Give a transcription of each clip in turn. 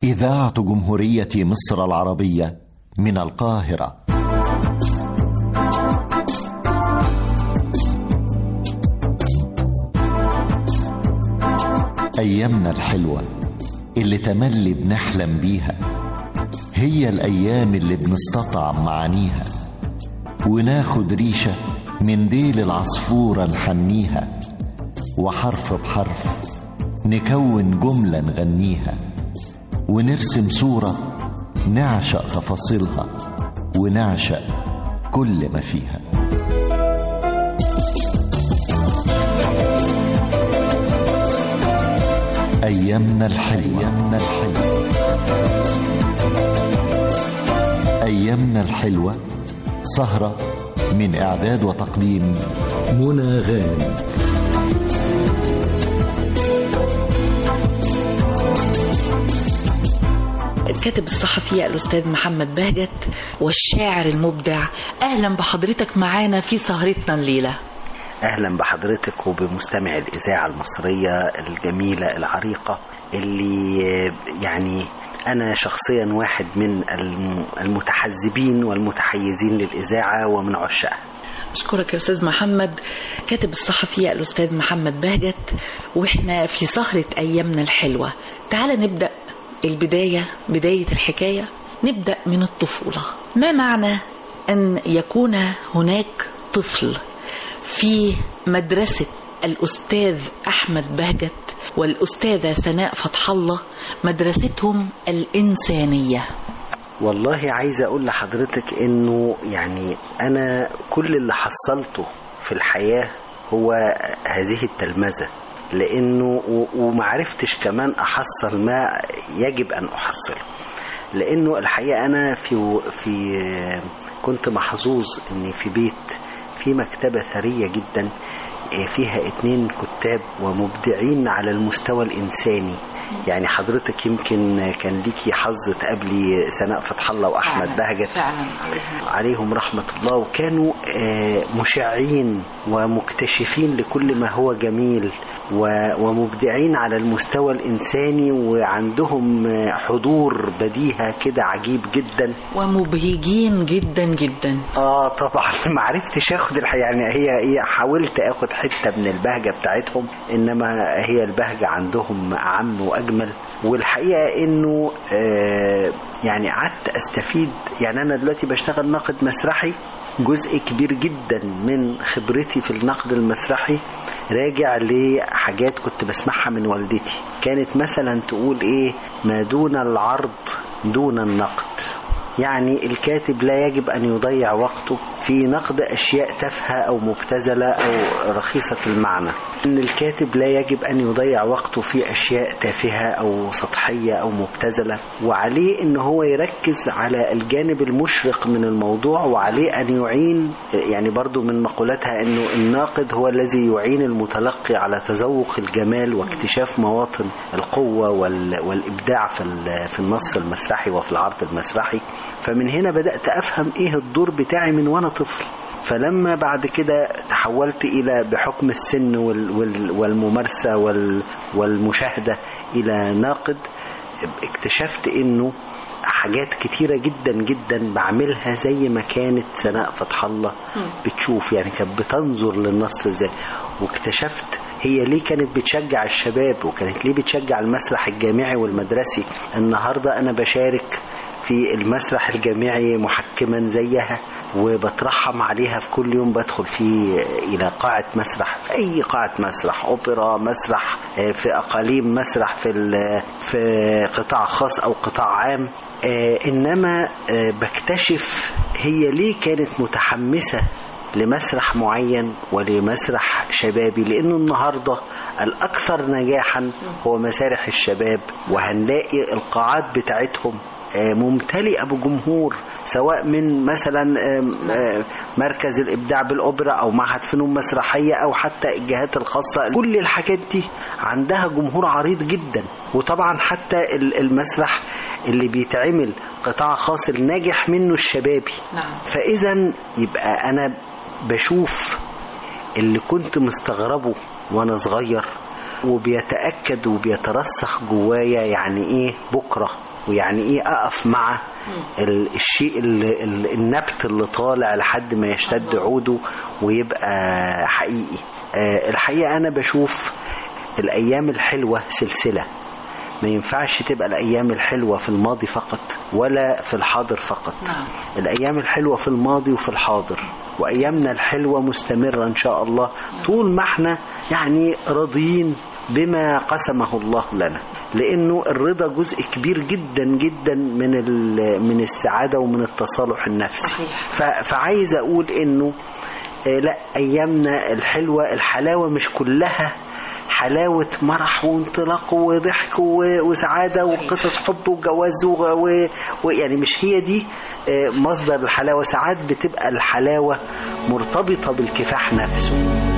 إذاعة جمهورية مصر العربية من القاهرة أيامنا الحلوة اللي تملي بنحلم بيها هي الأيام اللي بنستطعم معانيها وناخد ريشة من ديل العصفورة نحنيها وحرف بحرف نكون جملة نغنيها ونرسم صورة نعشق تفاصيلها ونعشق كل ما فيها أيامنا الحلوة أيامنا الحلوة أيامنا الحلوة سهرة من إعداد وتقديم منى غانم الكاتب الصحفي الأستاذ محمد بهجت والشاعر المبدع أهلا بحضرتك معانا في سهرتنا الليلة اهلا بحضرتك وبمستمع الاذاعه المصريه الجميله العريقه اللي يعني انا شخصيا واحد من الم- المتحزبين والمتحيزين للاذاعه ومن عشاقها أشكرك يا أستاذ محمد كاتب الصحفي الأستاذ محمد بهجت وإحنا في سهرة أيامنا الحلوة تعال نبدأ البداية بداية الحكاية نبدأ من الطفولة ما معنى أن يكون هناك طفل في مدرسة الأستاذ أحمد بهجت والأستاذة سناء فتح الله مدرستهم الإنسانية والله عايز اقول لحضرتك انه يعني انا كل اللي حصلته في الحياه هو هذه التلمذه لانه و- ومعرفتش كمان احصل ما يجب ان احصله لانه الحقيقه انا في في كنت محظوظ اني في بيت في مكتبه ثريه جدا فيها اتنين كتاب ومبدعين على المستوى الانساني يعني حضرتك يمكن كان ليكي حظ تقابلي سناء فتح الله واحمد بهجت فعلا عليهم رحمة الله وكانوا آه، مشعين ومكتشفين لكل ما هو جميل و- ومبدعين على المستوى الإنساني وعندهم آه، حضور بديهة كده عجيب جدا ومبهجين جدا جدا اه طبعا ما عرفتش اخد الح... يعني هي هي حاولت اخد حته من البهجه بتاعتهم انما هي البهجه عندهم اعم واجمل والحقيقه انه آه يعني قعدت استفيد يعني انا دلوقتي بشتغل ناقد مسرحي جزء كبير جدا من خبرتي في النقد المسرحي راجع لحاجات كنت بسمعها من والدتي كانت مثلا تقول ايه ما دون العرض دون النقد يعني الكاتب لا يجب أن يضيع وقته في نقد أشياء تافهة أو مبتذلة أو رخيصة المعنى إن الكاتب لا يجب أن يضيع وقته في أشياء تافهة أو سطحية أو مبتذلة وعليه إن هو يركز على الجانب المشرق من الموضوع وعليه أن يعين يعني برضو من مقولاتها إنه الناقد هو الذي يعين المتلقي على تذوق الجمال واكتشاف مواطن القوة وال- والإبداع في ال- في النص المسرحي وفي العرض المسرحي فمن هنا بدأت أفهم إيه الدور بتاعي من وأنا طفل فلما بعد كده تحولت إلى بحكم السن وال- وال- والممارسة وال- والمشاهدة إلى ناقد اكتشفت إنه حاجات كتيرة جدا جدا بعملها زي ما كانت سناء فتح الله بتشوف يعني كانت بتنظر للنص ازاي واكتشفت هي ليه كانت بتشجع الشباب وكانت ليه بتشجع المسرح الجامعي والمدرسي النهاردة أنا بشارك في المسرح الجامعي محكما زيها وبترحم عليها في كل يوم بدخل فيه إلى قاعة مسرح في أي قاعة مسرح أوبرا مسرح آه، في أقاليم مسرح في ال- في قطاع خاص أو قطاع عام آه، إنما آه، بكتشف هي ليه كانت متحمسة لمسرح معين ولمسرح شبابي لأنه النهاردة الأكثر نجاحا هو مسارح الشباب وهنلاقي القاعات بتاعتهم آه، ممتلئة بجمهور سواء من مثلا آم، آه، مركز الإبداع بالأوبرا أو معهد فنون مسرحية أو حتى الجهات الخاصة كل الحاجات دي عندها جمهور عريض جدا وطبعا حتى ال- المسرح اللي بيتعمل قطاع خاص الناجح منه الشبابي نعم فاذا يبقى انا بشوف اللي كنت مستغربه وانا صغير وبيتأكد وبيترسخ جوايا يعني ايه بكرة ويعني ايه اقف مع ال- الشيء اللي ال- النبت اللي طالع لحد ما يشتد عوده ويبقى حقيقي آه، الحقيقة انا بشوف الايام الحلوة سلسلة ما ينفعش تبقى الأيام الحلوة في الماضي فقط ولا في الحاضر فقط نعم. الأيام الحلوة في الماضي وفي الحاضر وأيامنا الحلوة مستمرة إن شاء الله طول ما احنا يعني راضيين بما قسمه الله لنا لأنه الرضا جزء كبير جدا جدا من ال- من السعادة ومن التصالح النفسي صحيح. ف- فعايز أقول إنه آه، لا أيامنا الحلوة الحلاوة مش كلها حلاوة مرح وانطلاق وضحك و- وسعادة وقصص حب وجواز و- و- ويعني مش هي دي آه، مصدر الحلاوة ساعات بتبقى الحلاوة مرتبطة بالكفاح نفسه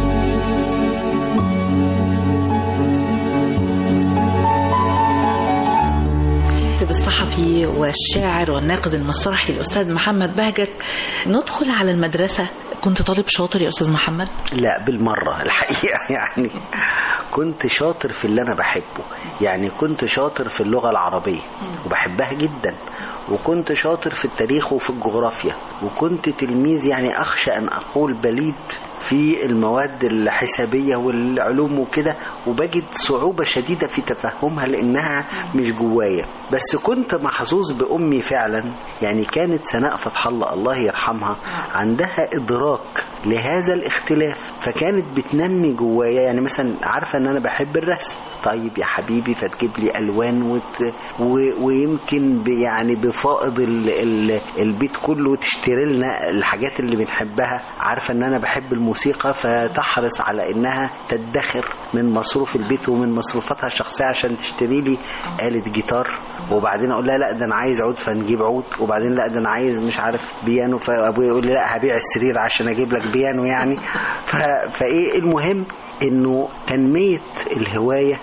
الكاتب الصحفي والشاعر والناقد المسرحي الأستاذ محمد بهجت ندخل على المدرسة كنت طالب شاطر يا أستاذ محمد لا بالمرة الحقيقة يعني كنت شاطر في اللي أنا بحبه يعني كنت شاطر في اللغة العربية وبحبها جدا وكنت شاطر في التاريخ وفي الجغرافيا وكنت تلميذ يعني أخشى أن أقول بليد في المواد الحسابية والعلوم وكده وبجد صعوبة شديدة في تفهمها لأنها مش جوايا بس كنت محظوظ بأمي فعلا يعني كانت سناء فتح الله الله يرحمها عندها إدراك لهذا الاختلاف فكانت بتنمي جوايا يعني مثلا عارفة أن أنا بحب الرسم طيب يا حبيبي فتجيب لي ألوان وت... و... ويمكن ب... يعني بفائض ال... ال... البيت كله تشتري لنا الحاجات اللي بنحبها عارفة أن أنا بحب الموسيقى فتحرص على أنها تدخر من مصروف البيت ومن مصروفاتها الشخصية عشان تشتري لي آلة جيتار وبعدين أقول لها لا ده أنا عايز عود فنجيب عود وبعدين لا ده أنا عايز مش عارف بيانو فأبويا يقول لي لا هبيع السرير عشان أجيب لك بيانو يعني ف... فإيه المهم إنه تنمية الهواية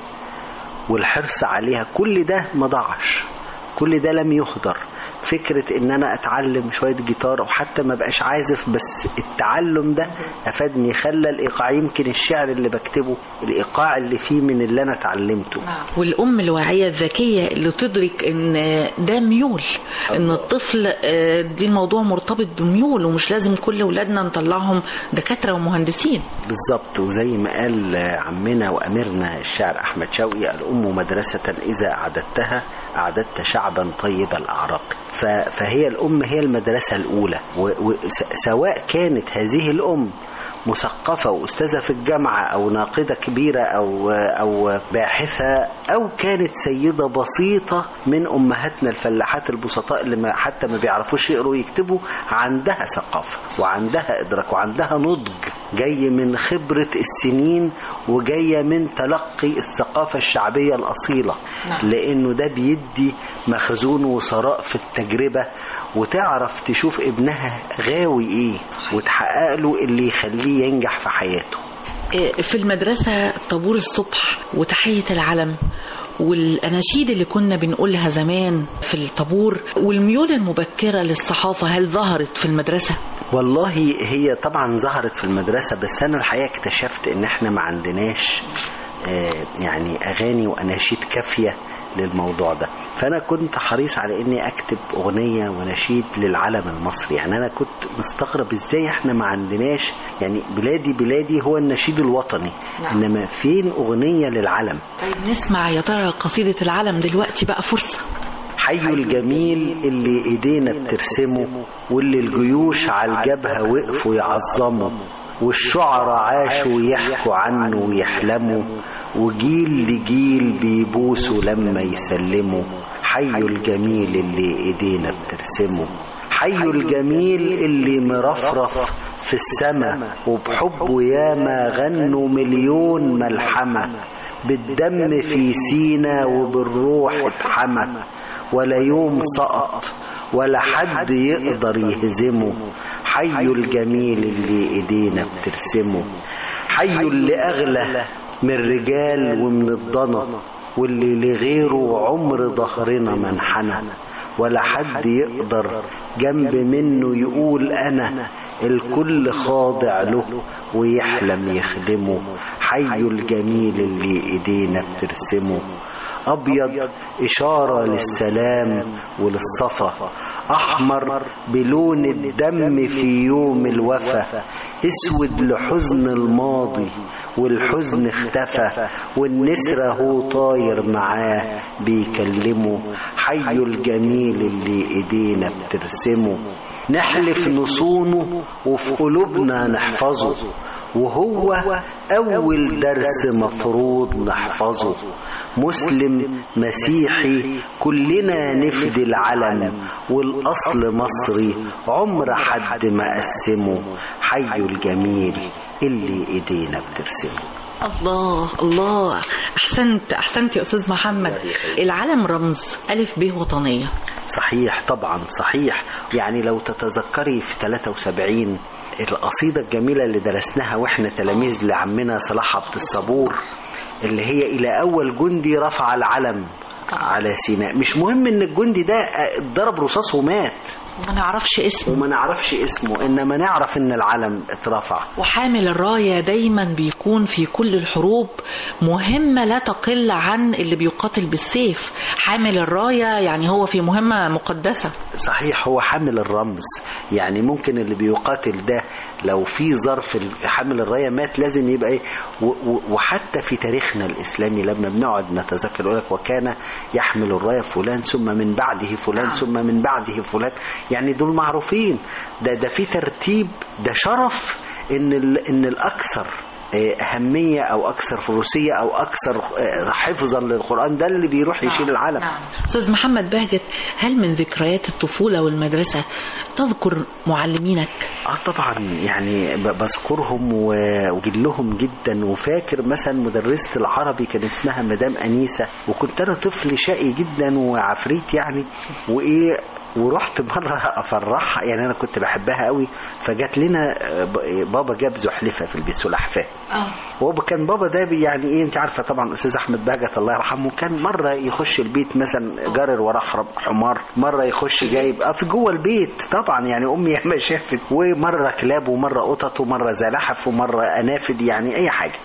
والحرص عليها كل ده ما ضاعش كل ده لم يهدر فكرة ان انا اتعلم شوية جيتار وحتى ما بقاش عازف بس التعلم ده افادني خلى الايقاع يمكن الشعر اللي بكتبه الايقاع اللي فيه من اللي انا اتعلمته والأم الواعية الذكية اللي تدرك إن ده ميول إن الطفل آه، دي الموضوع مرتبط بميول ومش لازم كل ولادنا نطلعهم دكاترة ومهندسين بالظبط وزي ما قال عمنا وأميرنا الشاعر أحمد شوقي الأم مدرسة إذا أعددتها أعددت شعبا طيب الأعراق ف- فهي الأم هي المدرسة الأولى و- و- س- سواء كانت هذه الأم مثقفة وأستاذة في الجامعة أو ناقدة كبيرة أو أو باحثة أو كانت سيدة بسيطة من أمهاتنا الفلاحات البسطاء اللي ما حتى ما بيعرفوش يقروا ويكتبوا عندها ثقافة وعندها إدراك وعندها نضج جاي من خبرة السنين وجاية من تلقي الثقافة الشعبية الأصيلة نعم. لأنه ده بيدي مخزون وثراء في التجربة وتعرف تشوف ابنها غاوي ايه وتحقق له اللي يخليه ينجح في حياته آه، في المدرسة طابور الصبح وتحية العلم والأناشيد اللي كنا بنقولها زمان في الطابور والميول المبكرة للصحافة هل ظهرت في المدرسة؟ والله هي طبعا ظهرت في المدرسة بس أنا الحقيقة اكتشفت إن إحنا ما عندناش آه، يعني أغاني وأناشيد كافية للموضوع ده فأنا كنت حريص على إني أكتب أغنية ونشيد للعلم المصري يعني أنا كنت مستغرب إزاي إحنا ما عندناش يعني بلادي بلادي هو النشيد الوطني نعم. إنما فين أغنية للعلم طيب نسمع يا ترى قصيدة العلم دلوقتي بقى فرصة حي الجميل اللي ايدينا بترسمه واللي الجيوش على الجبهة وقفوا يعظموا والشعراء عاشوا يحكوا عنه ويحلموا وجيل لجيل بيبوسوا لما يسلموا حي الجميل اللي ايدينا بترسمه حي الجميل اللي مرفرف في السما وبحبه ياما غنوا مليون ملحمة بالدم في سينا وبالروح اتحمى ولا يوم سقط ولا حد يقدر يهزمه حي الجميل اللي ايدينا بترسمه حي اللي اغلى من الرجال ومن الضنا واللي لغيره عمر ظهرنا منحنى ولا حد يقدر جنب منه يقول انا الكل خاضع له ويحلم يخدمه حي الجميل اللي ايدينا بترسمه ابيض اشاره للسلام وللصفا احمر بلون الدم في يوم الوفا اسود لحزن الماضي والحزن اختفى والنسر هو طاير معاه بيكلمه حي الجميل اللي ايدينا بترسمه نحلف نصونه وفي قلوبنا نحفظه وهو أول درس مفروض نحفظه مسلم مسيحي كلنا نفدي العلم والأصل مصري عمر حد ما قسمه حي الجميل اللي إيدينا بترسمه الله الله احسنت احسنت يا استاذ محمد العلم رمز الف ب وطنيه صحيح طبعا صحيح يعني لو تتذكري في 73 القصيدة الجميلة اللي درسناها واحنا تلاميذ لعمنا صلاح عبد الصبور اللي هي إلى أول جندي رفع العلم على سيناء مش مهم ان الجندي ده اتضرب رصاص ومات وما نعرفش اسمه وما نعرفش اسمه انما نعرف ان العلم اترفع وحامل الراية دايما بيكون في كل الحروب مهمة لا تقل عن اللي بيقاتل بالسيف حامل الراية يعني هو في مهمة مقدسة صحيح هو حامل الرمز يعني ممكن اللي بيقاتل ده لو في ظرف حامل الراية مات لازم يبقى ايه و- و- وحتى في تاريخنا الإسلامي لما بنقعد نتذكر يقول لك وكان يحمل الراية فلان ثم من بعده فلان نعم. ثم من بعده فلان يعني دول معروفين ده ده في ترتيب ده شرف ان ال- ان الاكثر آه، أهمية أو أكثر فروسية أو أكثر آه، حفظا للقرآن ده اللي بيروح يشيل العلم نعم. أستاذ محمد بهجت هل من ذكريات الطفولة والمدرسة تذكر معلمينك اه طبعا يعني ب- بذكرهم و- وجلهم جدا وفاكر مثلا مدرسة العربي كان اسمها مدام أنيسة وكنت أنا طفل شقي جدا وعفريت يعني وإيه ورحت مرة أفرحها يعني أنا كنت بحبها قوي فجات لنا آه، ب- بابا جاب زحلفة في البيت سلحفاة اه وهو كان بابا ده بي- يعني ايه انت عارفه طبعا استاذ احمد بهجت الله يرحمه كان مره يخش البيت مثلا جارر وراه حرب- حمار مره يخش جايب اه في جوه البيت طبعا يعني امي ياما شافت ومره كلاب ومره قطط ومره زلاحف ومره انافد يعني اي حاجه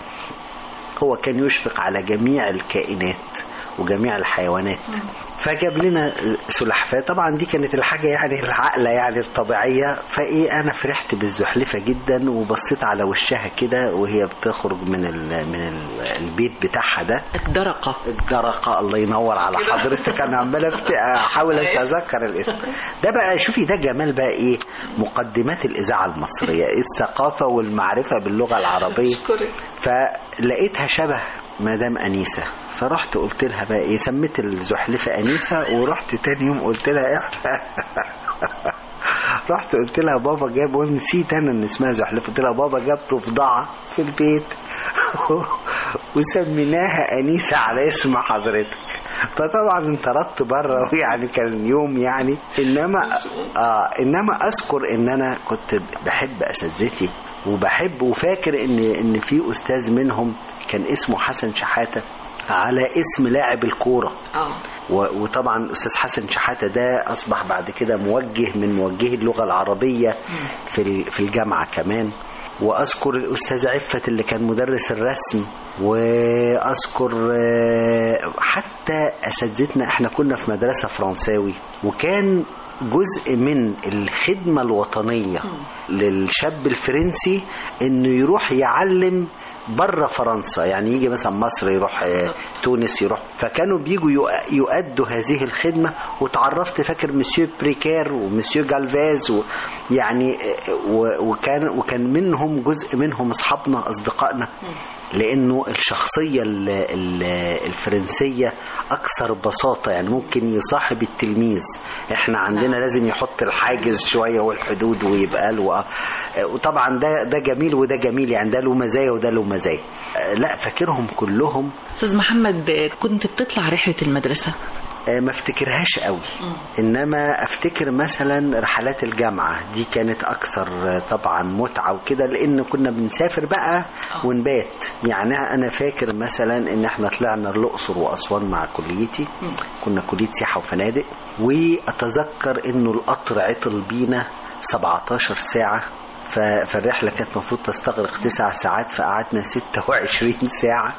هو كان يشفق على جميع الكائنات وجميع الحيوانات فجاب لنا سلحفاه طبعا دي كانت الحاجه يعني العقله يعني الطبيعيه فايه انا فرحت بالزحلفه جدا وبصيت على وشها كده وهي بتخرج من ال من ال البيت بتاعها ده الدرقة الدرقة الله ينور على حضرتك انا عمال أفت- احاول اتذكر الاسم ده بقى شوفي ده جمال بقى ايه مقدمات الاذاعه المصريه الثقافه والمعرفه باللغه العربيه فلقيتها شبه مدام انيسه فرحت قلت لها بقى ايه سميت الزحلفه انيسه ورحت تاني يوم قلت لها احنا رحت قلت لها بابا جاب ونسيت انا ان اسمها زحلفه قلت لها بابا جاب ضفدعه في البيت وسميناها انيسه على اسم حضرتك فطبعا انطردت بره ويعني كان يوم يعني انما اه انما اذكر ان انا كنت بحب اساتذتي وبحب وفاكر ان ان في استاذ منهم كان اسمه حسن شحاته على اسم لاعب الكوره اه و- وطبعا استاذ حسن شحاته ده اصبح بعد كده موجه من موجهي اللغه العربيه في ال- في الجامعه كمان واذكر الاستاذ عفت اللي كان مدرس الرسم واذكر آه، حتى اساتذتنا احنا كنا في مدرسه فرنساوي وكان جزء من الخدمة الوطنية للشاب الفرنسي انه يروح يعلم بره فرنسا يعني يجي مثلا مصر يروح آه، تونس يروح فكانوا بيجوا يؤ- يؤدوا هذه الخدمة وتعرفت فاكر مسيو بريكير ومسيو جالفاز و يعني آه، و- وكان وكان منهم جزء منهم اصحابنا اصدقائنا لانه الشخصيه ال- ال- الفرنسيه اكثر بساطه يعني ممكن يصاحب التلميذ احنا عندنا لازم يحط الحاجز شويه والحدود ويبقى له آه، وطبعا ده ده جميل وده جميل يعني ده له مزايا وده له مزايا آه، لا فاكرهم كلهم استاذ محمد كنت بتطلع رحلة المدرسة آه، ما افتكرهاش قوي انما افتكر مثلا رحلات الجامعه دي كانت اكثر آه، طبعا متعه وكده لان كنا بنسافر بقى ونبات يعني انا فاكر مثلا ان احنا طلعنا الاقصر واسوان مع كليتي كنا كليه سياحه وفنادق واتذكر انه القطر عطل بينا 17 ساعه ف- فالرحله كانت المفروض تستغرق تسع ساعات فقعدنا 26 ساعه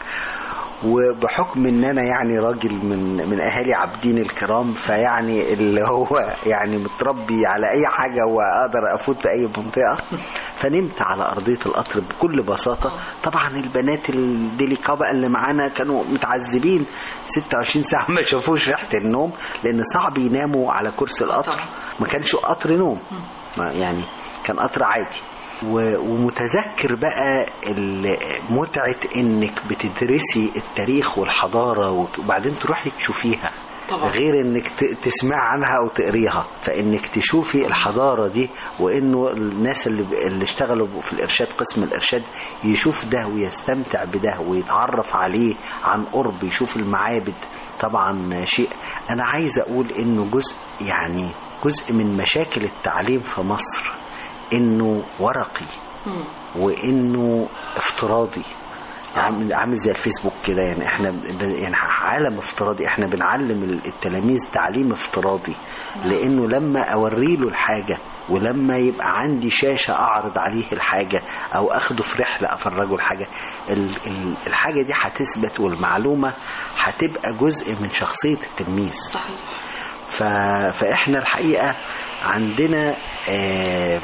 وبحكم ان انا يعني راجل من من اهالي عابدين الكرام فيعني اللي هو يعني متربي على اي حاجه واقدر افوت في اي منطقه فنمت على ارضيه القطر بكل بساطه طبعا البنات الديليكا بقى اللي معانا كانوا متعذبين 26 ساعه ما شافوش ريحه النوم لان صعب يناموا على كرسي القطر طبعا. ما كانش قطر نوم ما يعني كان قطر عادي و- ومتذكر بقى ال- متعة انك بتدرسي التاريخ والحضارة وك- وبعدين تروحي تشوفيها طبعا. غير انك ت- تسمع عنها او تقريها فانك تشوفي الحضارة دي وانه الناس اللي, ب- اللي اشتغلوا في الارشاد قسم الارشاد يشوف ده ويستمتع بده ويتعرف عليه عن قرب يشوف المعابد طبعا شيء انا عايز اقول انه جزء يعني جزء من مشاكل التعليم في مصر انه ورقي وانه افتراضي عامل عامل زي الفيسبوك كده يعني احنا ب- يعني عالم افتراضي احنا بنعلم ال- التلاميذ تعليم افتراضي لانه لما اوري له الحاجه ولما يبقى عندي شاشه اعرض عليه الحاجه او اخده في رحله افرجه الحاجه ال- ال- الحاجه دي هتثبت والمعلومه هتبقى جزء من شخصيه التلميذ صحيح ف... فاحنا الحقيقه عندنا آه،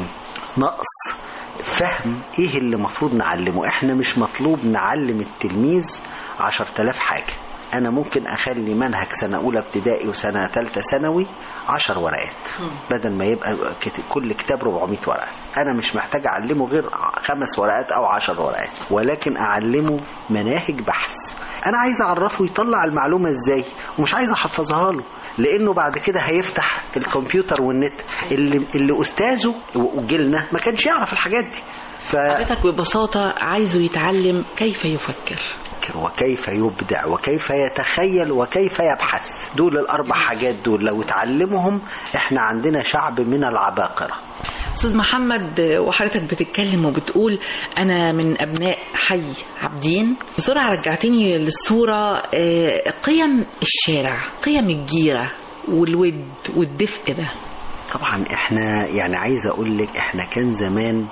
نقص فهم ايه اللي المفروض نعلمه احنا مش مطلوب نعلم التلميذ عشر تلاف حاجة انا ممكن اخلي منهج سنة اولى ابتدائي وسنة تالتة ثانوي عشر ورقات بدل ما يبقى كت- كل كتاب 400 ورقة انا مش محتاج اعلمه غير ع- خمس ورقات او عشر ورقات ولكن اعلمه مناهج بحث انا عايز اعرفه يطلع المعلومة ازاي ومش عايز احفظها له لانه بعد كده هيفتح الكمبيوتر والنت اللي اللي استاذه وجيلنا ما كانش يعرف الحاجات دي ف حضرتك ببساطة عايزه يتعلم كيف يفكر وكيف يبدع وكيف يتخيل وكيف يبحث دول الاربع حاجات دول لو اتعلمهم احنا عندنا شعب من العباقره استاذ محمد وحضرتك بتتكلم وبتقول انا من ابناء حي عابدين بسرعه رجعتني للصوره آه، قيم الشارع قيم الجيره والود والدفء ده طبعا احنا يعني عايز اقول لك احنا كان زمان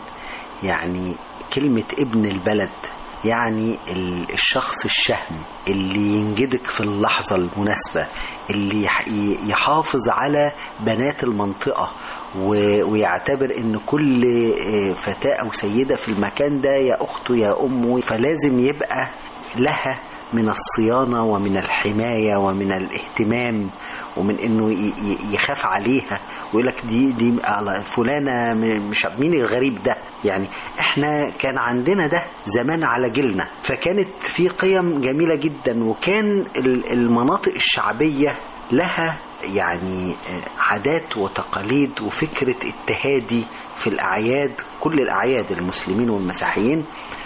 يعني كلمة ابن البلد يعني ال- الشخص الشهم اللي ينجدك في اللحظة المناسبة اللي يح- ي- يحافظ على بنات المنطقة و- ويعتبر ان كل آه، فتاة او سيدة في المكان ده يا اخته يا امه فلازم يبقى لها من الصيانة ومن الحماية ومن الاهتمام ومن انه ي- ي- يخاف عليها ويقول لك دي دي على فلانة م- مش مين الغريب ده يعني احنا كان عندنا ده زمان على جيلنا فكانت في قيم جميلة جدا وكان ال- المناطق الشعبية لها يعني آه، عادات وتقاليد وفكرة التهادي في الأعياد كل الأعياد المسلمين والمسيحيين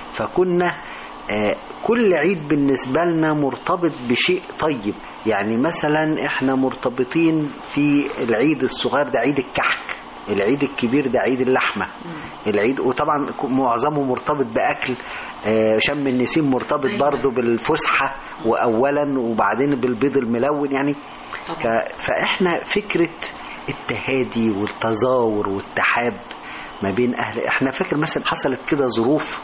فكنا آه، كل عيد بالنسبة لنا مرتبط بشيء طيب يعني مثلا احنا مرتبطين في العيد الصغير ده عيد الكحك العيد الكبير ده عيد اللحمة العيد وطبعا ك- معظمه مرتبط بأكل آه، شم النسيم مرتبط أيوة. برضه بالفسحة وأولا وبعدين بالبيض الملون يعني طبعا. ف- فاحنا فكرة التهادي والتزاور والتحاب ما بين اهل احنا فاكر مثلا حصلت كده ظروف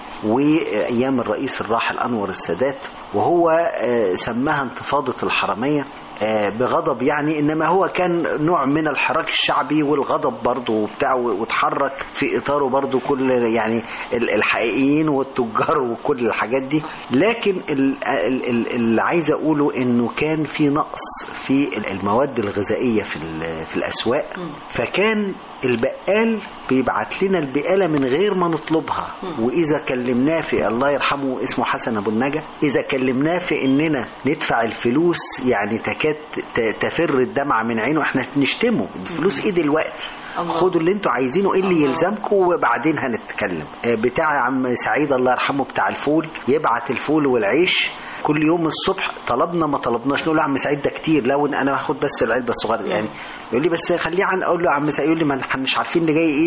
وايام الرئيس الراحل انور السادات وهو آه، سماها انتفاضه الحرميه آه، بغضب يعني انما هو كان نوع من الحراك الشعبي والغضب برضه وبتاع واتحرك في اطاره برضه كل يعني ال- الحقيقيين والتجار وكل الحاجات دي لكن ال- ال- ال- اللي عايز اقوله انه كان في نقص في المواد الغذائيه في ال- في الاسواق فكان البقال بيبعت لنا البقاله من غير ما نطلبها واذا كلمناه في الله يرحمه اسمه حسن ابو النجا اذا كلمناه في اننا ندفع الفلوس يعني تكاد ت- تفر الدمعه من عينه احنا نشتمه الفلوس ايه دلوقتي الله. خدوا اللي انتوا عايزينه ايه اللي الله. يلزمكم وبعدين هنتكلم آه، بتاع عم سعيد الله يرحمه بتاع الفول يبعت الفول والعيش كل يوم الصبح طلبنا ما طلبناش نقول له يا عم سعيد ده كتير لو إن انا هاخد بس العلبه الصغيره دي يعني يقول لي بس خليه عن اقول له يا عم سعيد يقول لي ما احنا مش عارفين اللي جاي ايه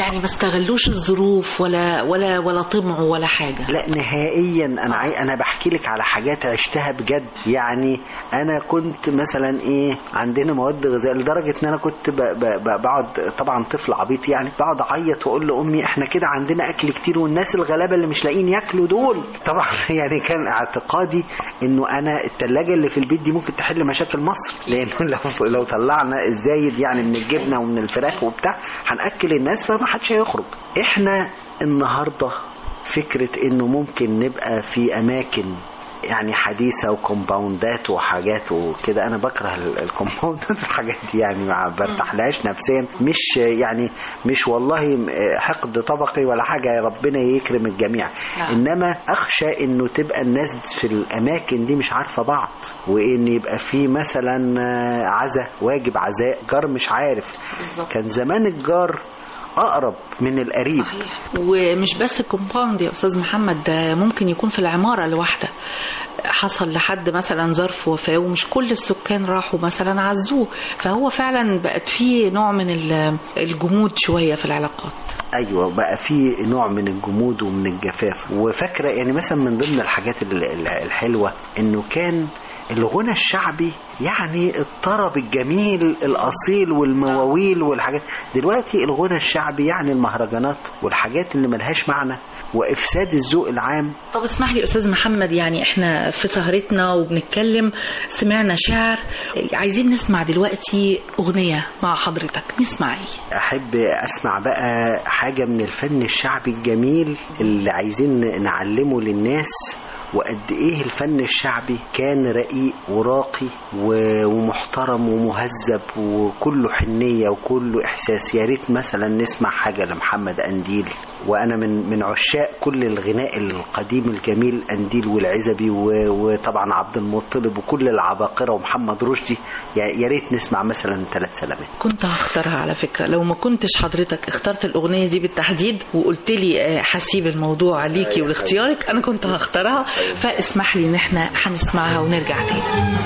يعني ما استغلوش الظروف ولا ولا ولا طمعوا ولا حاجه لا نهائيا انا عاي... انا بحكي لك على حاجات عشتها بجد يعني انا كنت مثلا ايه عندنا مواد غذائيه لدرجه ان انا كنت ب... ب... ب... بقعد طبعا طفل عبيط يعني بقعد اعيط واقول لامي احنا كده عندنا اكل كتير والناس الغلابه اللي مش لاقيين ياكلوا دول طبعا يعني كان اعتقادي انه انا الثلاجه اللي في البيت دي ممكن تحل مشاكل مصر لانه لو لو طلعنا الزايد يعني من الجبنه ومن الفراخ وبتاع هناكل الناس فما حدش هيخرج احنا النهارده فكره انه ممكن نبقى في اماكن يعني حديثة وكومباوندات وحاجات وكده أنا بكره ال- الكومباوندات والحاجات دي يعني ما برتاحلهاش نفسيا مش يعني مش والله م- حقد طبقي ولا حاجة ربنا يكرم الجميع نعم. إنما أخشى إنه تبقى الناس في الأماكن دي مش عارفة بعض وإن يبقى في مثلا آه، عزا واجب عزاء جار مش عارف بالظبط. كان زمان الجار أقرب من القريب صحيح ومش بس الكومباوند يا استاذ محمد ده ممكن يكون في العماره الواحده حصل لحد مثلا ظرف وفاه ومش كل السكان راحوا مثلا عزوه فهو فعلا بقت فيه نوع من ال- الجمود شويه في العلاقات ايوه بقى في نوع من الجمود ومن الجفاف وفاكره يعني مثلا من ضمن الحاجات ال- ال- الحلوه انه كان الغنى الشعبي يعني الطرب الجميل الاصيل والمواويل والحاجات دلوقتي الغنى الشعبي يعني المهرجانات والحاجات اللي ملهاش معنى وافساد الذوق العام طب اسمح لي استاذ محمد يعني احنا في سهرتنا وبنتكلم سمعنا شعر عايزين نسمع دلوقتي اغنيه مع حضرتك نسمع ايه احب اسمع بقى حاجه من الفن الشعبي الجميل اللي عايزين نعلمه للناس وقد ايه الفن الشعبي كان رقيق وراقي و- ومحترم ومهذب وكله حنيه وكله احساس يا ريت مثلا نسمع حاجه لمحمد انديل وانا من من عشاق كل الغناء القديم الجميل انديل والعزبي و- وطبعا عبد المطلب وكل العباقره ومحمد رشدي يا يا ريت نسمع مثلا ثلاث سلامات كنت هختارها على فكرة لو ما كنتش حضرتك اخترت الأغنية دي بالتحديد وقلت لي آه، هسيب الموضوع ليكي ولاختيارك أنا كنت هختارها فاسمح لي إن احنا هنسمعها ونرجع تاني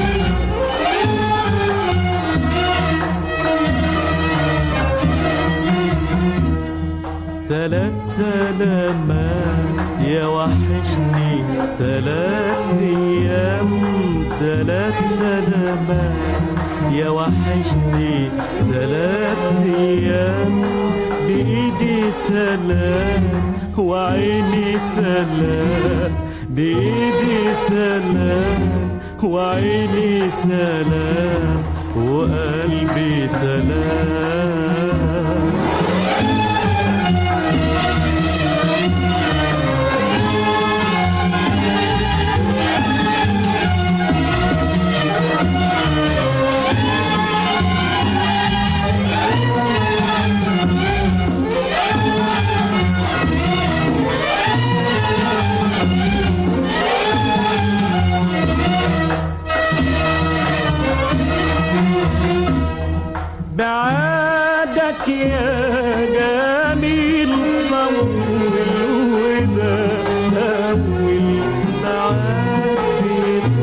تلات سلامات يا وحشني تلات ايام تلات سلامات يا وحشني تلات ايام بايدي سلام وعيني سلام بايدي سلام وعيني سلام وقلبي سلام بعادك يا جميل طول وده أول بعاد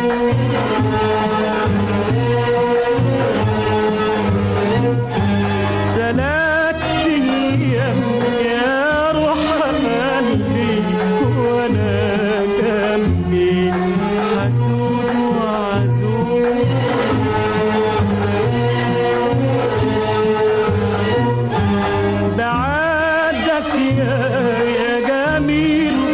ثلاث أيام يا روح قلبي وأنا جنبي حسود وعزوز بعدك يا يا جميل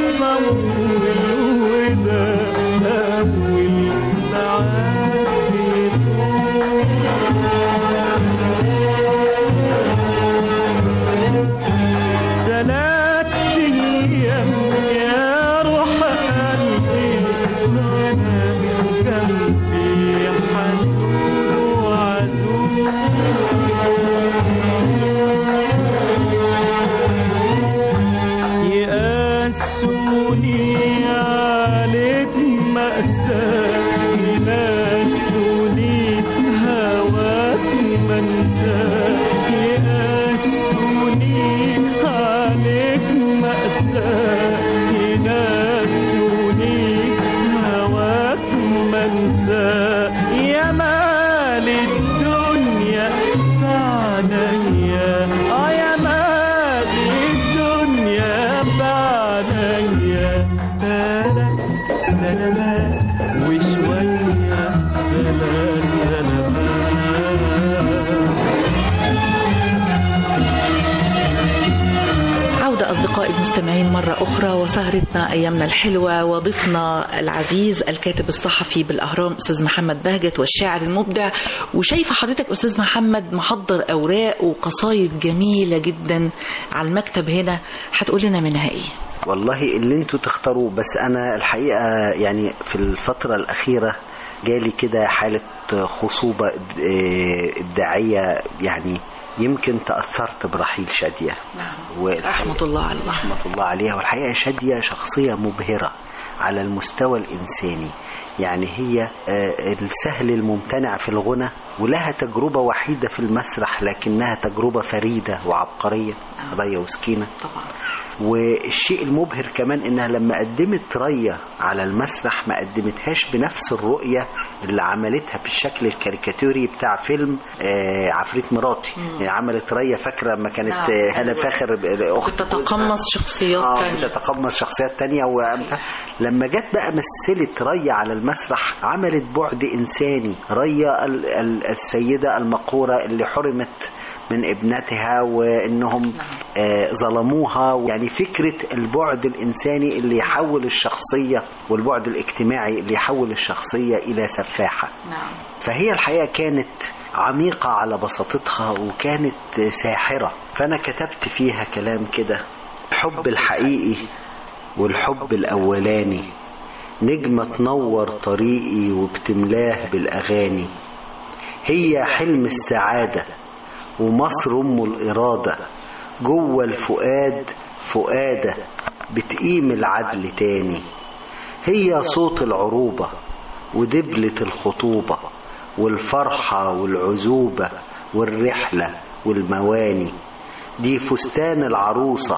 مستمعين مرة أخرى وسهرتنا أيامنا الحلوة وضيفنا العزيز الكاتب الصحفي بالأهرام أستاذ محمد بهجت والشاعر المبدع وشايفة حضرتك أستاذ محمد محضر أوراق وقصايد جميلة جدا على المكتب هنا هتقول لنا منها إيه؟ والله اللي انتوا تختاروه بس انا الحقيقه يعني في الفتره الاخيره جالي كده حاله خصوبه إب- إيه ابداعيه يعني يمكن تاثرت برحيل شاديه نعم والحقيقة- رحمة الله عليه رحمة الله عليها والحقيقة شادية شخصية مبهرة على المستوى الإنساني يعني هي آه، السهل الممتنع في الغنى ولها تجربة وحيدة في المسرح لكنها تجربة فريدة وعبقرية ريا وسكينة طبعا والشيء المبهر كمان انها لما قدمت ريا على المسرح ما قدمتهاش بنفس الرؤية اللي عملتها بالشكل الكاريكاتوري بتاع فيلم آه، عفريت مراتي يعني عملت ريا فاكرة لما كانت نعم، آه، هنا أيوة. فاخر آه، اخت تتقمص شخصيات اه تانية بتتقمص شخصيات تانية وأمتع. لما جت بقى مثلت ريا على المسرح عملت بعد إنساني ريا ال- ال- السيدة المقهورة اللي حرمت من ابنتها وانهم آه ظلموها يعني فكره البعد الانساني اللي يحول الشخصيه والبعد الاجتماعي اللي يحول الشخصيه الى سفاحه نعم فهي الحقيقة كانت عميقة على بساطتها وكانت ساحرة فأنا كتبت فيها كلام كده الحب الحقيقي والحب الأولاني نجمة تنور طريقي وبتملاه بالأغاني هي حلم السعادة ومصر أم الإرادة جوه الفؤاد فؤادة بتقيم العدل تاني هي صوت العروبة ودبلة الخطوبة والفرحة والعزوبة والرحلة والمواني دي فستان العروسة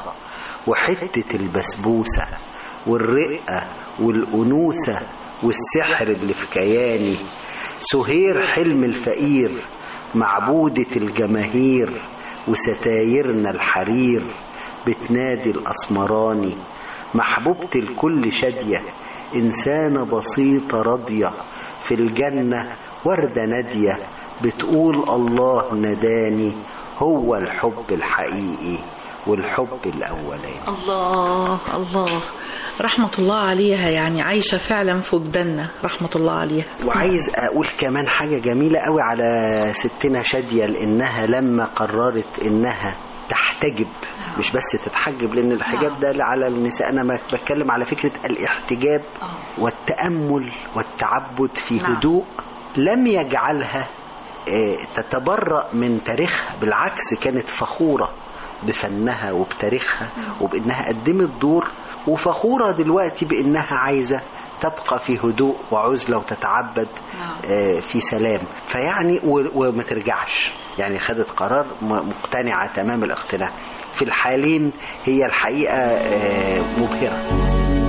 وحتة البسبوسة والرقة والأنوثة والسحر اللي في كياني سهير حلم الفقير معبودة الجماهير وستايرنا الحرير بتنادي الأسمراني محبوبة الكل شادية إنسانة بسيطة راضية في الجنة وردة نادية بتقول الله نداني هو الحب الحقيقي والحب الأولاني الله الله رحمة الله عليها يعني عايشة فعلا في وجداننا رحمة الله عليها وعايز اقول كمان حاجه جميله قوي على ستنا شاديه لانها لما قررت انها تحتجب مش بس تتحجب لان الحجاب ده على النساء انا ما بتكلم على فكره الاحتجاب والتامل والتعبد في نعم. هدوء لم يجعلها آه، تتبرأ من تاريخها بالعكس كانت فخورة بفنها وبتاريخها وبإنها قدمت دور وفخورة دلوقتي بإنها عايزة تبقى في هدوء وعزلة وتتعبد آه، في سلام فيعني و- وما ترجعش يعني خدت قرار م- مقتنعة تمام الاقتناع في الحالين هي الحقيقة آه، مبهرة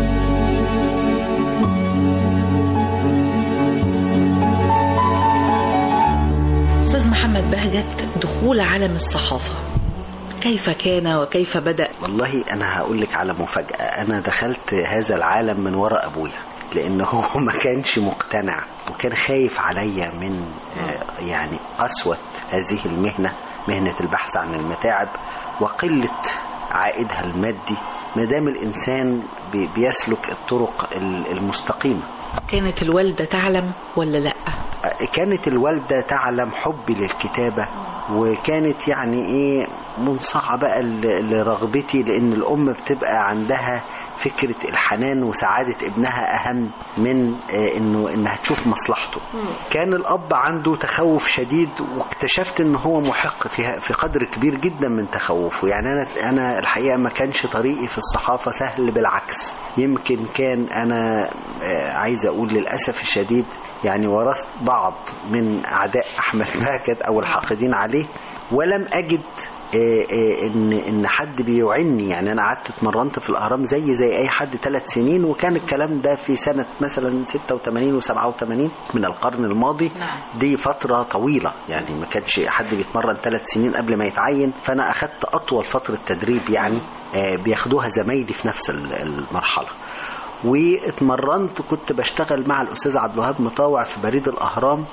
أستاذ محمد بهجت دخول عالم الصحافة كيف كان وكيف بدأ والله انا هقول لك على مفاجاه انا دخلت هذا العالم من وراء ابويا لان هو ما كانش مقتنع وكان خايف عليا من آه، يعني قسوه هذه المهنه مهنه البحث عن المتاعب وقله عائدها المادي ما دام الانسان بي- بيسلك الطرق ال- المستقيمه كانت الوالدة تعلم ولا لأ كانت الوالدة تعلم حبي للكتابة وكانت يعني ايه منصعة بقى ل- لرغبتي لان الام بتبقى عندها فكرة الحنان وسعادة ابنها اهم من آه، انه انها تشوف مصلحته كان الاب عنده تخوف شديد واكتشفت ان هو محق في في قدر كبير جدا من تخوفه يعني انا انا الحقيقه ما كانش طريقي في الصحافه سهل بالعكس يمكن كان انا آه، عايز اقول للاسف الشديد يعني ورثت بعض من اعداء احمد باكت او الحاقدين عليه ولم اجد آه، آه، ان ان حد بيعني يعني انا قعدت اتمرنت في الاهرام زي زي اي حد ثلاث سنين وكان الكلام ده في سنه مثلا 86 و87 من القرن الماضي نعم. دي فتره طويله يعني ما كانش حد بيتمرن ثلاث سنين قبل ما يتعين فانا اخدت اطول فتره تدريب يعني آه، بياخدوها زمايلي في نفس ال- المرحله واتمرنت كنت بشتغل مع الاستاذ عبد الوهاب مطاوع في بريد الاهرام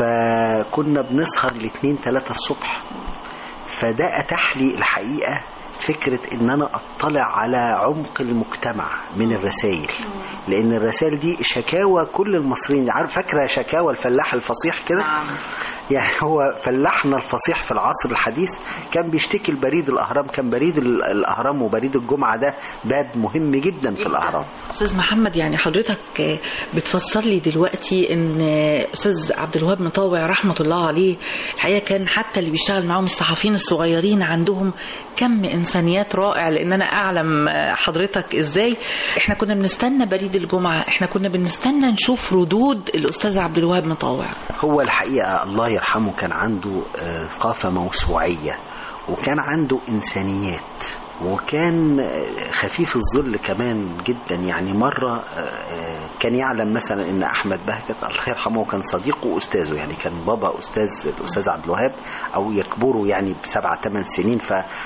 فكنا بنسهر الاثنين ثلاثة الصبح فده اتاح لي الحقيقه فكرة ان انا اطلع على عمق المجتمع من الرسائل لان الرسائل دي شكاوى كل المصريين عارف فاكرة شكاوى الفلاح الفصيح كده نعم. يعني هو فلاحنا الفصيح في العصر الحديث كان بيشتكي البريد الاهرام كان بريد ال- الاهرام وبريد الجمعة ده باب مهم جدا في الاهرام استاذ محمد يعني حضرتك آه، بتفسر لي دلوقتي ان آه، استاذ عبد الوهاب مطاوع رحمه الله عليه الحقيقه كان حتى اللي بيشتغل معاهم الصحفيين الصغيرين عندهم كم انسانيات رائع لان انا اعلم آه، حضرتك ازاي احنا كنا بنستنى بريد الجمعه احنا كنا بنستنى نشوف ردود الاستاذ عبد الوهاب مطاوع هو الحقيقة الله يرحمه كان عنده آه، ثقافة موسوعية وكان عنده إنسانيات وكان آه، خفيف الظل كمان جدا يعني مرة آه، آه، كان يعلم مثلا ان احمد بهجت الله يرحمه كان صديقه واستاذه يعني كان بابا استاذ الاستاذ عبد الوهاب او يكبره يعني بسبعة ثمان سنين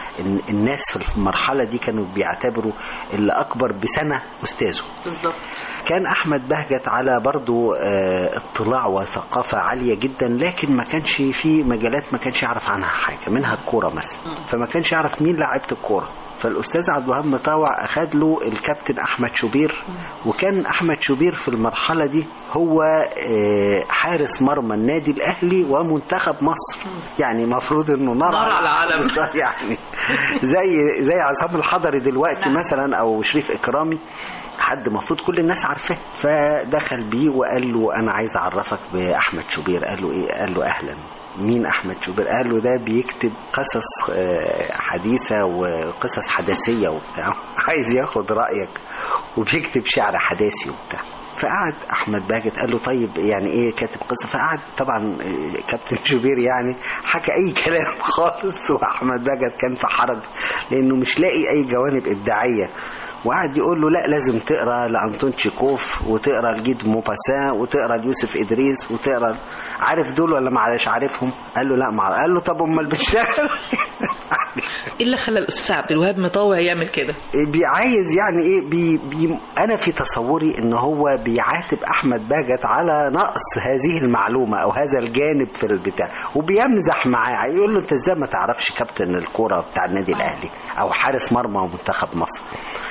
فالناس في المرحلة دي كانوا بيعتبروا اللي اكبر بسنة استاذه بالظبط كان احمد بهجت على برضو آه، اطلاع وثقافة عالية جدا لكن ما كانش في مجالات ما كانش يعرف عنها حاجة منها الكورة مثلا فما كانش يعرف مين لعيبة الكورة فالاستاذ عبد الوهاب مطاوع اخد له الكابتن احمد شوبير وكان احمد شوبير في المرحله دي هو آه، حارس مرمى النادي الاهلي ومنتخب مصر يعني المفروض انه نار نار على العالم. بالظبط يعني زي زي عصام الحضري دلوقتي نعم. مثلا او شريف اكرامي حد المفروض كل الناس عارفاه فدخل بيه وقال له انا عايز اعرفك باحمد شوبير قال له ايه قال له اهلا مين احمد شوبير قال له ده بيكتب قصص آه، حديثه وقصص حداثيه وبتاع عايز ياخد رايك وبيكتب شعر حداثي وبتاع فقعد احمد باجت قال له طيب يعني ايه كاتب قصه فقعد طبعا آه، كابتن شوبير يعني حكى اي كلام خالص واحمد باجت كان في حرج لانه مش لاقي اي جوانب ابداعيه وقعد يقول له لا لازم تقرا لانطون تشيكوف وتقرا لجيد موباسان وتقرا ليوسف ادريس وتقرا عارف دول ولا معلش عارفهم قال له لا مع... قال له طب امال بتشتغل ايه اللي خلى الاستاذ عبد الوهاب مطاوع يعمل كده بيعايز يعني ايه بي بي انا في تصوري ان هو بيعاتب احمد باجت على نقص هذه المعلومه او هذا الجانب في البتاع وبيمزح معاه يقول له انت ازاي ما تعرفش كابتن الكوره بتاع النادي الاهلي او حارس مرمى ومنتخب مصر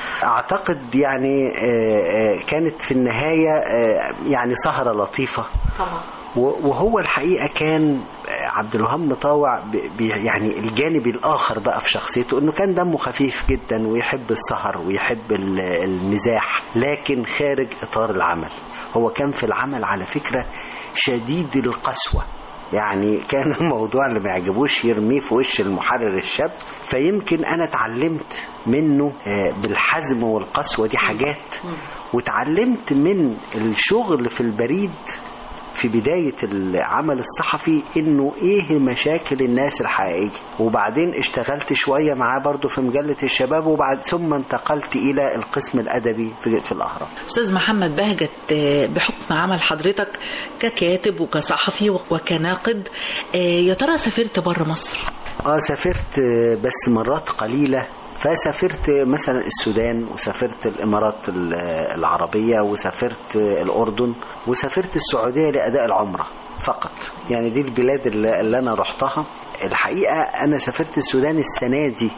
اعتقد يعني آه، آه، كانت في النهايه آه، يعني سهره لطيفه طبعا و- وهو الحقيقه كان عبد الوهاب مطاوع ب- ب- يعني الجانب الاخر بقى في شخصيته انه كان دمه خفيف جدا ويحب السهر ويحب ال- المزاح لكن خارج اطار العمل هو كان في العمل على فكره شديد القسوه يعني كان الموضوع اللي ما يعجبوش يرميه في وش المحرر الشاب فيمكن انا اتعلمت منه آه، بالحزم والقسوه دي حاجات واتعلمت من الشغل في البريد في بداية العمل الصحفي انه ايه مشاكل الناس الحقيقية وبعدين اشتغلت شوية معاه برضو في مجلة الشباب وبعد ثم انتقلت الى القسم الادبي في, في الاهرام استاذ محمد بهجت آه، بحكم عمل حضرتك ككاتب وكصحفي وكناقد آه، يا ترى سافرت بره مصر اه سافرت آه، بس مرات قليلة فسافرت مثلا السودان وسافرت الامارات ال- العربية وسافرت الأردن وسافرت السعودية لأداء العمرة فقط يعني دي البلاد اللي اللي أنا رحتها الحقيقة أنا سافرت السودان السنة دي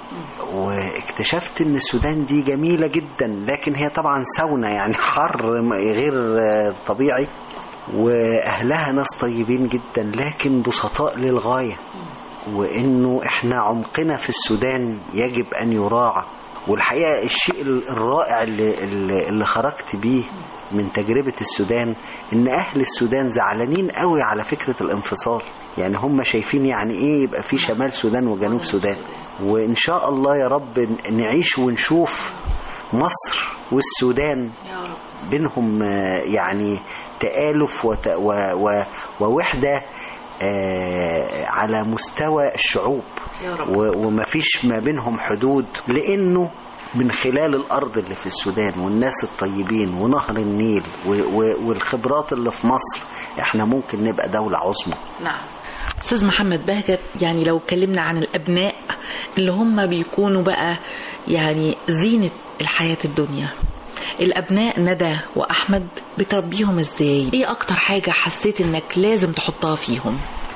واكتشفت إن السودان دي جميلة جدا لكن هي طبعا ساونا يعني حر غير طبيعي وأهلها ناس طيبين جدا لكن بسطاء للغاية وانه احنا عمقنا في السودان يجب ان يراعى والحقيقه الشيء الرائع اللي, اللي اللي خرجت بيه من تجربه السودان ان اهل السودان زعلانين قوي على فكره الانفصال يعني هم شايفين يعني ايه يبقى في شمال سودان وجنوب سودان وان شاء الله يا رب نعيش ونشوف مصر والسودان يا رب بينهم آه، يعني تآلف وت... و... و... ووحدة آه، على مستوى الشعوب يا رب. و... ومفيش ما بينهم حدود لأنه من خلال الأرض اللي في السودان والناس الطيبين ونهر النيل و... و... والخبرات اللي في مصر احنا ممكن نبقى دولة عظمى نعم استاذ محمد بهجت يعني لو اتكلمنا عن الابناء اللي هم بيكونوا بقى يعني زينة الحياة الدنيا الابناء ندى واحمد بتربيهم ازاي ايه اكتر حاجة حسيت انك لازم تحطها فيهم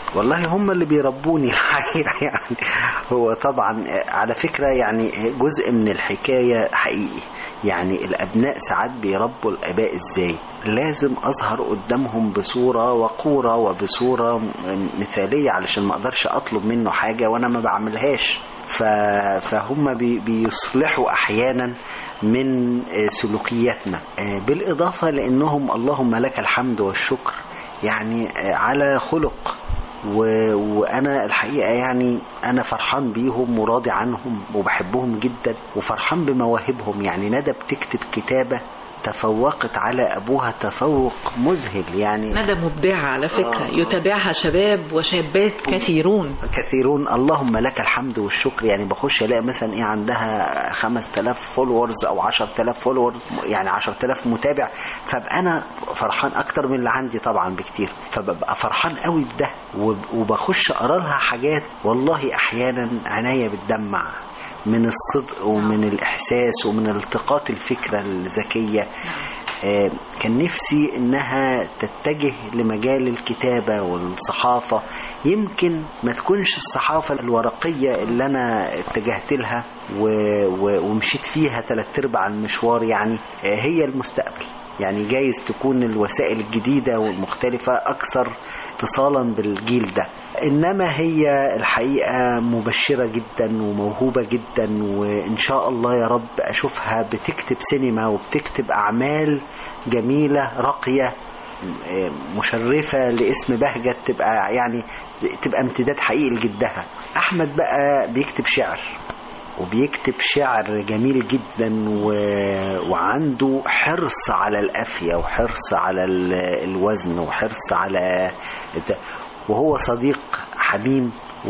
والله هم اللي بيربوني الحقيقة يعني هو طبعا على فكرة يعني جزء من الحكاية حقيقي يعني الأبناء ساعات بيربوا الآباء إزاي لازم أظهر قدامهم بصورة وقورة وبصورة مثالية علشان ما أقدرش أطلب منه حاجة وأنا ما بعملهاش ف... فهم بي... بيصلحوا أحيانا من سلوكياتنا بالإضافة لأنهم اللهم لك الحمد والشكر يعني على خلق و... وانا الحقيقه يعني انا فرحان بيهم وراضي عنهم وبحبهم جدا وفرحان بمواهبهم يعني ندى بتكتب كتابه تفوقت على ابوها تفوق مذهل يعني ندى مبدعة على فكرة آه. يتابعها شباب وشابات كثيرون كثيرون اللهم لك الحمد والشكر يعني بخش الاقي مثلا ايه عندها 5000 فولورز او 10000 فولورز يعني 10000 متابع فابقى انا فرحان اكتر من اللي عندي طبعا بكتير فببقى فرحان قوي بده وب- وبخش اقرا لها حاجات والله احيانا عناية بتدمع من الصدق ومن الاحساس ومن التقاط الفكره الذكيه آه، كان نفسي انها تتجه لمجال الكتابه والصحافه يمكن ما تكونش الصحافه الورقيه اللي انا اتجهت لها و... و... ومشيت فيها ثلاث ارباع المشوار يعني آه، هي المستقبل يعني جايز تكون الوسائل الجديده والمختلفه اكثر اتصالا بالجيل ده انما هي الحقيقه مبشره جدا وموهوبه جدا وان شاء الله يا رب اشوفها بتكتب سينما وبتكتب اعمال جميله راقيه م- مشرفه لاسم بهجت تبقى يعني تبقى امتداد حقيقي لجدها احمد بقى بيكتب شعر وبيكتب شعر جميل جدا و... وعنده حرص على القافية وحرص على ال- الوزن وحرص على الت- وهو صديق حميم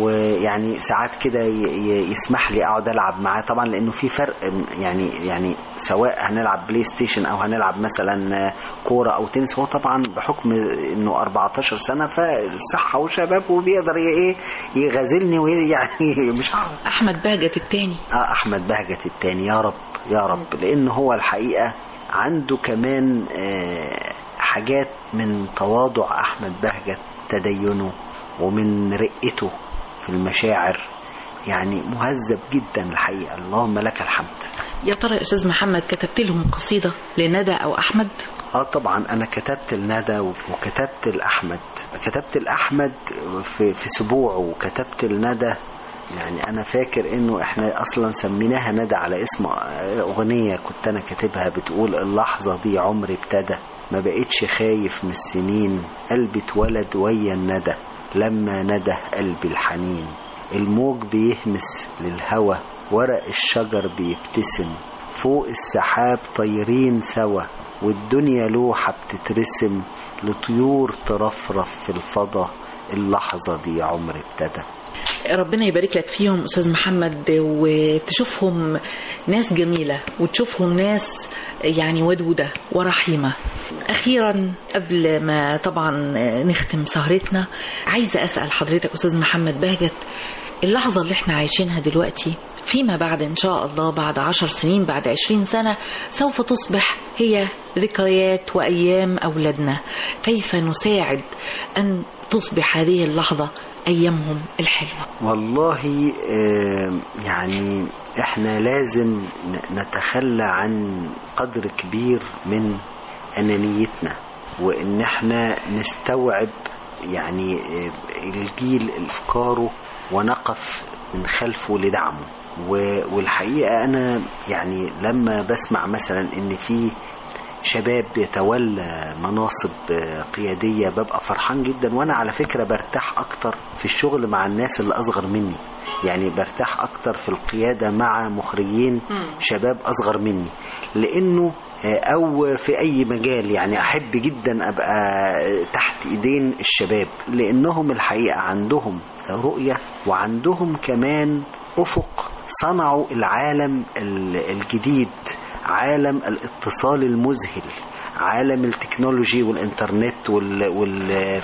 ويعني ساعات كده ي- ي- يسمح لي اقعد العب معاه طبعا لانه في فرق يعني يعني سواء هنلعب بلاي ستيشن او هنلعب مثلا كوره او تنس هو طبعا بحكم انه 14 سنه فصحه وشباب وبيقدر ي- ايه يغازلني ويعني مش عارف أحمد بهجت التاني اه احمد بهجت التاني يا رب يا رب لان هو الحقيقه عنده كمان آه، حاجات من تواضع احمد بهجت تدينه ومن رقته في المشاعر يعني مهذب جدا الحقيقه اللهم لك الحمد يا ترى يا أستاذ محمد كتبت لهم قصيدة لندى أو أحمد اه طبعا انا كتبت الندى وكتبت الاحمد كتبت الاحمد في في اسبوع وكتبت الندى يعني انا فاكر انه احنا اصلا سميناها ندى على اسم اغنيه كنت انا كاتبها بتقول اللحظه دي عمري ابتدى ما بقتش خايف من السنين قلبي اتولد ويا الندى لما نده قلبي الحنين الموج بيهمس للهوى ورق الشجر بيبتسم فوق السحاب طايرين سوا والدنيا لوحة بتترسم لطيور ترفرف في الفضا اللحظة دي عمر ابتدى ربنا يبارك لك فيهم أستاذ محمد وتشوفهم ناس جميلة وتشوفهم ناس يعني ودودة ورحيمة أخيرا قبل ما طبعا نختم سهرتنا عايزة أسأل حضرتك أستاذ محمد بهجت اللحظة اللي احنا عايشينها دلوقتي فيما بعد إن شاء الله بعد عشر سنين بعد عشرين سنة سوف تصبح هي ذكريات وأيام أولادنا كيف نساعد أن تصبح هذه اللحظة أيامهم الحلوة والله آه، يعني احنا لازم ن- نتخلى عن قدر كبير من انانيتنا وان احنا نستوعب يعني آه، الجيل افكاره ونقف من خلفه لدعمه و- والحقيقه انا يعني لما بسمع مثلا ان في شباب يتولى مناصب آه، قيادية ببقى فرحان جدا وأنا على فكرة برتاح أكتر في الشغل مع الناس اللي أصغر مني يعني برتاح أكتر في القيادة مع مخرجين شباب أصغر مني لأنه آه، أو في أي مجال يعني أحب جدا أبقى تحت إيدين الشباب لأنهم الحقيقة عندهم رؤية وعندهم كمان أفق صنعوا العالم ال- الجديد عالم الاتصال المذهل عالم التكنولوجي والإنترنت وال, وال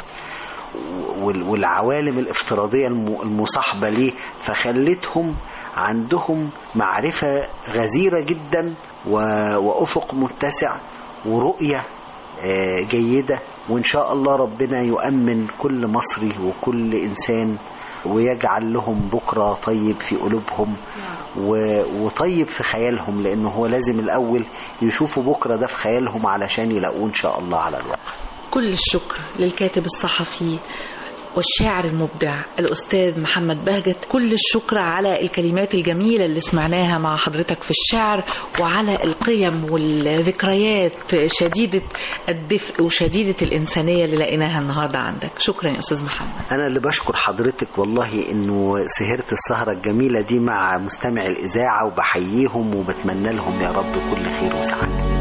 وال- والعوالم الافتراضية الم- المصاحبة ليه فخلتهم عندهم معرفة غزيرة جدا و- وأفق متسع ورؤية آه، جيدة وإن شاء الله ربنا يؤمن كل مصري وكل إنسان ويجعل لهم بكرة طيب في قلوبهم و- وطيب في خيالهم لأنه هو لازم الأول يشوفوا بكرة ده في خيالهم علشان يلاقوه إن شاء الله على الواقع كل الشكر للكاتب الصحفي والشاعر المبدع الأستاذ محمد بهجت كل الشكر على الكلمات الجميلة اللي سمعناها مع حضرتك في الشعر وعلى القيم والذكريات شديدة الدفء وشديدة الإنسانية اللي لقيناها النهاردة عندك شكرا يا أستاذ محمد أنا اللي بشكر حضرتك والله إنه سهرت السهرة الجميلة دي مع مستمع الإذاعة وبحييهم وبتمنى لهم يا رب كل خير وسعادة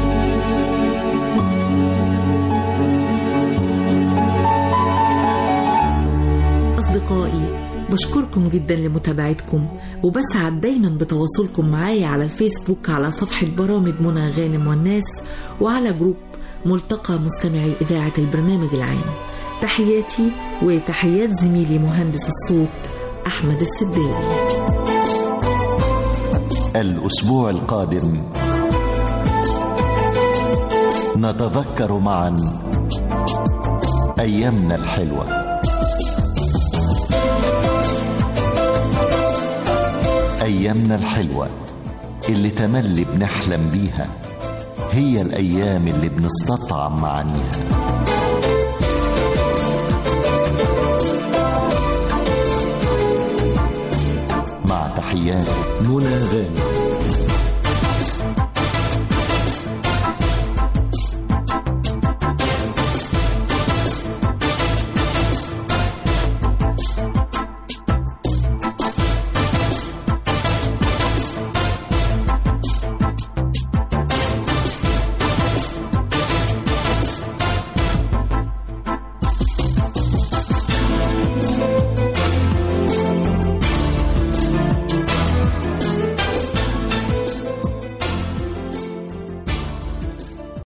أصدقائي بشكركم جدا لمتابعتكم وبسعد دايما بتواصلكم معايا على الفيسبوك على صفحة برامج منى غانم والناس وعلى جروب ملتقى مستمعي إذاعة البرنامج العام تحياتي وتحيات زميلي مهندس الصوت أحمد السداوي الأسبوع القادم نتذكر معا أيامنا الحلوة أيامنا الحلوة اللي تملي بنحلم بيها هي الأيام اللي بنستطعم معانيها مع تحيات منى غانم